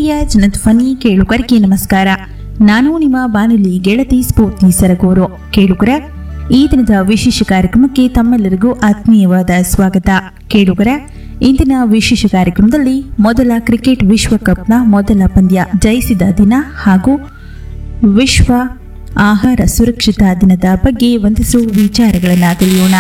ಪ್ರೀತಿಯ ಜನಧ್ವನಿ ಕೇಳುಗರಿಗೆ ನಮಸ್ಕಾರ ನಾನು ನಿಮ್ಮ ಬಾನುಲಿ ಗೆಳತಿ ಸ್ಫೂರ್ತಿ ಸರಗೂರು ಕೇಳುಗರ ಈ ದಿನದ ವಿಶೇಷ ಕಾರ್ಯಕ್ರಮಕ್ಕೆ ತಮ್ಮೆಲ್ಲರಿಗೂ ಆತ್ಮೀಯವಾದ ಸ್ವಾಗತ ಕೇಳುಗರ ಇಂದಿನ ವಿಶೇಷ ಕಾರ್ಯಕ್ರಮದಲ್ಲಿ ಮೊದಲ ಕ್ರಿಕೆಟ್ ವಿಶ್ವಕಪ್ನ ಮೊದಲ ಪಂದ್ಯ ಜಯಿಸಿದ ದಿನ ಹಾಗೂ ವಿಶ್ವ ಆಹಾರ ಸುರಕ್ಷತಾ ದಿನದ ಬಗ್ಗೆ ಒಂದಿಷ್ಟು ವಿಚಾರಗಳನ್ನು ತಿಳಿಯೋಣ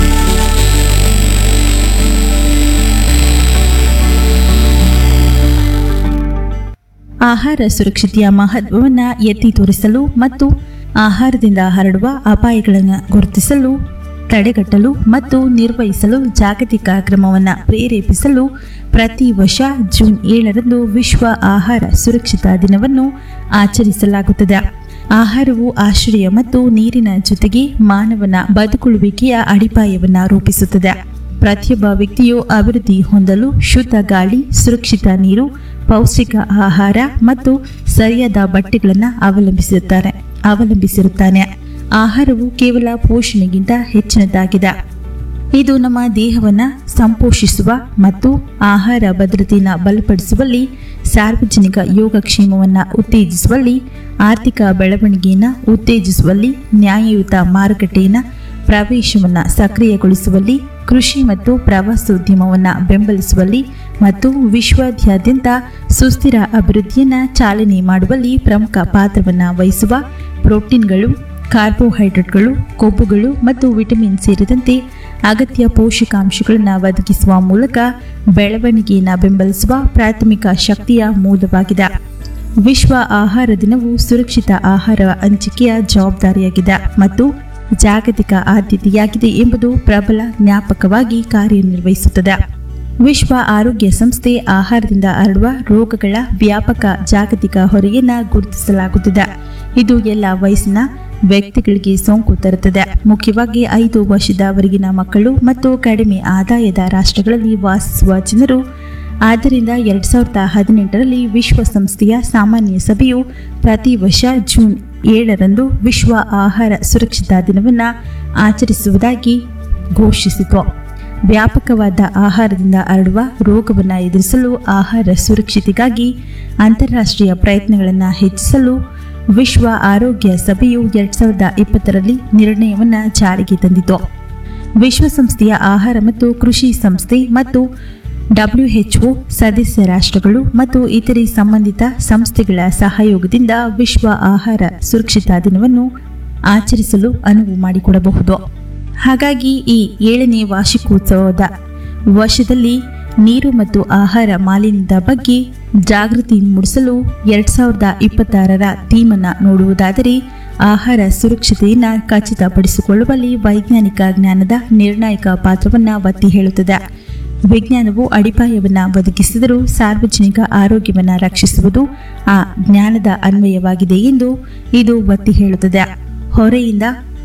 ಆಹಾರ ಸುರಕ್ಷತೆಯ ಮಹತ್ವವನ್ನು ಎತ್ತಿ ತೋರಿಸಲು ಮತ್ತು ಆಹಾರದಿಂದ ಹರಡುವ ಅಪಾಯಗಳನ್ನು ಗುರುತಿಸಲು ತಡೆಗಟ್ಟಲು ಮತ್ತು ನಿರ್ವಹಿಸಲು ಜಾಗತಿಕ ಕ್ರಮವನ್ನು ಪ್ರೇರೇಪಿಸಲು ಪ್ರತಿ ವರ್ಷ ಜೂನ್ ಏಳರಂದು ವಿಶ್ವ ಆಹಾರ ಸುರಕ್ಷತಾ ದಿನವನ್ನು ಆಚರಿಸಲಾಗುತ್ತದೆ ಆಹಾರವು ಆಶ್ರಯ ಮತ್ತು ನೀರಿನ ಜೊತೆಗೆ ಮಾನವನ ಬದುಕುಳುವಿಕೆಯ ಅಡಿಪಾಯವನ್ನು ರೂಪಿಸುತ್ತದೆ ಪ್ರತಿಯೊಬ್ಬ ವ್ಯಕ್ತಿಯು ಅಭಿವೃದ್ಧಿ ಹೊಂದಲು ಶುದ್ಧ ಗಾಳಿ ಸುರಕ್ಷಿತ ನೀರು ಪೌಷ್ಟಿಕ ಆಹಾರ ಮತ್ತು ಸರಿಯಾದ ಬಟ್ಟೆಗಳನ್ನು ಅವಲಂಬಿಸಿರುತ್ತಾರೆ ಅವಲಂಬಿಸಿರುತ್ತಾನೆ ಆಹಾರವು ಕೇವಲ ಪೋಷಣೆಗಿಂತ ಹೆಚ್ಚಿನದಾಗಿದೆ ಇದು ನಮ್ಮ ದೇಹವನ್ನು ಸಂಪೋಷಿಸುವ ಮತ್ತು ಆಹಾರ ಭದ್ರತೆಯನ್ನು ಬಲಪಡಿಸುವಲ್ಲಿ ಸಾರ್ವಜನಿಕ ಯೋಗಕ್ಷೇಮವನ್ನು ಉತ್ತೇಜಿಸುವಲ್ಲಿ ಆರ್ಥಿಕ ಬೆಳವಣಿಗೆಯನ್ನು ಉತ್ತೇಜಿಸುವಲ್ಲಿ ನ್ಯಾಯಯುತ ಮಾರುಕಟ್ಟೆಯನ್ನು ಪ್ರವೇಶವನ್ನು ಸಕ್ರಿಯಗೊಳಿಸುವಲ್ಲಿ ಕೃಷಿ ಮತ್ತು ಪ್ರವಾಸೋದ್ಯಮವನ್ನು ಬೆಂಬಲಿಸುವಲ್ಲಿ ಮತ್ತು ವಿಶ್ವಾದ್ಯಂತ ಸುಸ್ಥಿರ ಅಭಿವೃದ್ಧಿಯನ್ನು ಚಾಲನೆ ಮಾಡುವಲ್ಲಿ ಪ್ರಮುಖ ಪಾತ್ರವನ್ನು ವಹಿಸುವ ಪ್ರೋಟೀನ್ಗಳು ಕಾರ್ಬೋಹೈಡ್ರೇಟ್ಗಳು ಕೊಬ್ಬುಗಳು ಮತ್ತು ವಿಟಮಿನ್ ಸೇರಿದಂತೆ ಅಗತ್ಯ ಪೋಷಕಾಂಶಗಳನ್ನು ಒದಗಿಸುವ ಮೂಲಕ ಬೆಳವಣಿಗೆಯನ್ನು ಬೆಂಬಲಿಸುವ ಪ್ರಾಥಮಿಕ ಶಕ್ತಿಯ ಮೂಲವಾಗಿದೆ ವಿಶ್ವ ಆಹಾರ ದಿನವು ಸುರಕ್ಷಿತ ಆಹಾರ ಹಂಚಿಕೆಯ ಜವಾಬ್ದಾರಿಯಾಗಿದೆ ಮತ್ತು ಜಾಗತಿಕ ಆದ್ಯತೆಯಾಗಿದೆ ಎಂಬುದು ಪ್ರಬಲ ಜ್ಞಾಪಕವಾಗಿ ಕಾರ್ಯನಿರ್ವಹಿಸುತ್ತದೆ ವಿಶ್ವ ಆರೋಗ್ಯ ಸಂಸ್ಥೆ ಆಹಾರದಿಂದ ಹರಡುವ ರೋಗಗಳ ವ್ಯಾಪಕ ಜಾಗತಿಕ ಹೊರೆಯನ್ನು ಗುರುತಿಸಲಾಗುತ್ತಿದೆ ಇದು ಎಲ್ಲ ವಯಸ್ಸಿನ ವ್ಯಕ್ತಿಗಳಿಗೆ ಸೋಂಕು ತರುತ್ತದೆ ಮುಖ್ಯವಾಗಿ ಐದು ವರ್ಷದವರೆಗಿನ ಮಕ್ಕಳು ಮತ್ತು ಕಡಿಮೆ ಆದಾಯದ ರಾಷ್ಟ್ರಗಳಲ್ಲಿ ವಾಸಿಸುವ ಜನರು ಆದ್ದರಿಂದ ಎರಡ್ ಸಾವಿರದ ಹದಿನೆಂಟರಲ್ಲಿ ವಿಶ್ವಸಂಸ್ಥೆಯ ಸಾಮಾನ್ಯ ಸಭೆಯು ಪ್ರತಿ ವರ್ಷ ಜೂನ್ ಏಳರಂದು ವಿಶ್ವ ಆಹಾರ ಸುರಕ್ಷತಾ ದಿನವನ್ನು ಆಚರಿಸುವುದಾಗಿ ಘೋಷಿಸಿತು ವ್ಯಾಪಕವಾದ ಆಹಾರದಿಂದ ಹರಡುವ ರೋಗವನ್ನು ಎದುರಿಸಲು ಆಹಾರ ಸುರಕ್ಷತೆಗಾಗಿ ಅಂತಾರಾಷ್ಟ್ರೀಯ ಪ್ರಯತ್ನಗಳನ್ನು ಹೆಚ್ಚಿಸಲು ವಿಶ್ವ ಆರೋಗ್ಯ ಸಭೆಯು ಎರಡ್ ಸಾವಿರದ ಇಪ್ಪತ್ತರಲ್ಲಿ ನಿರ್ಣಯವನ್ನು ಜಾರಿಗೆ ತಂದಿತು ವಿಶ್ವಸಂಸ್ಥೆಯ ಆಹಾರ ಮತ್ತು ಕೃಷಿ ಸಂಸ್ಥೆ ಮತ್ತು ಡಬ್ಲ್ಯುಎಚ್ಒ ಸದಸ್ಯ ರಾಷ್ಟ್ರಗಳು ಮತ್ತು ಇತರೆ ಸಂಬಂಧಿತ ಸಂಸ್ಥೆಗಳ ಸಹಯೋಗದಿಂದ ವಿಶ್ವ ಆಹಾರ ಸುರಕ್ಷತಾ ದಿನವನ್ನು ಆಚರಿಸಲು ಅನುವು ಮಾಡಿಕೊಡಬಹುದು ಹಾಗಾಗಿ ಈ ಏಳನೇ ವಾರ್ಷಿಕೋತ್ಸವದ ವರ್ಷದಲ್ಲಿ ನೀರು ಮತ್ತು ಆಹಾರ ಮಾಲಿನ್ಯದ ಬಗ್ಗೆ ಜಾಗೃತಿ ಮೂಡಿಸಲು ಎರಡ್ ಸಾವಿರದ ಇಪ್ಪತ್ತಾರರ ಥೀಮನ್ನು ನೋಡುವುದಾದರೆ ಆಹಾರ ಸುರಕ್ಷತೆಯನ್ನು ಖಚಿತಪಡಿಸಿಕೊಳ್ಳುವಲ್ಲಿ ವೈಜ್ಞಾನಿಕ ಜ್ಞಾನದ ನಿರ್ಣಾಯಕ ಪಾತ್ರವನ್ನು ಒತ್ತಿ ಹೇಳುತ್ತದೆ ವಿಜ್ಞಾನವು ಅಡಿಪಾಯವನ್ನು ಒದಗಿಸಿದರೂ ಸಾರ್ವಜನಿಕ ಆರೋಗ್ಯವನ್ನು ರಕ್ಷಿಸುವುದು ಆ ಜ್ಞಾನದ ಅನ್ವಯವಾಗಿದೆ ಎಂದು ಇದು ಒತ್ತಿ ಹೇಳುತ್ತದೆ ಹೊರೆಯಿಂದ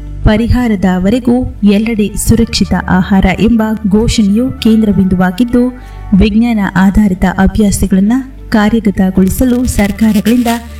ಪರಿಹಾರದವರೆಗೂ ಎಲ್ಲೆಡೆ ಸುರಕ್ಷಿತ ಆಹಾರ ಎಂಬ ಘೋಷಣೆಯು ಕೇಂದ್ರ ಬಿಂದುವಾಗಿದ್ದು ವಿಜ್ಞಾನ ಆಧಾರಿತ ಅಭ್ಯಾಸಗಳನ್ನು ಕಾರ್ಯಗತಗೊಳಿಸಲು ಸರ್ಕಾರಗಳಿಂದ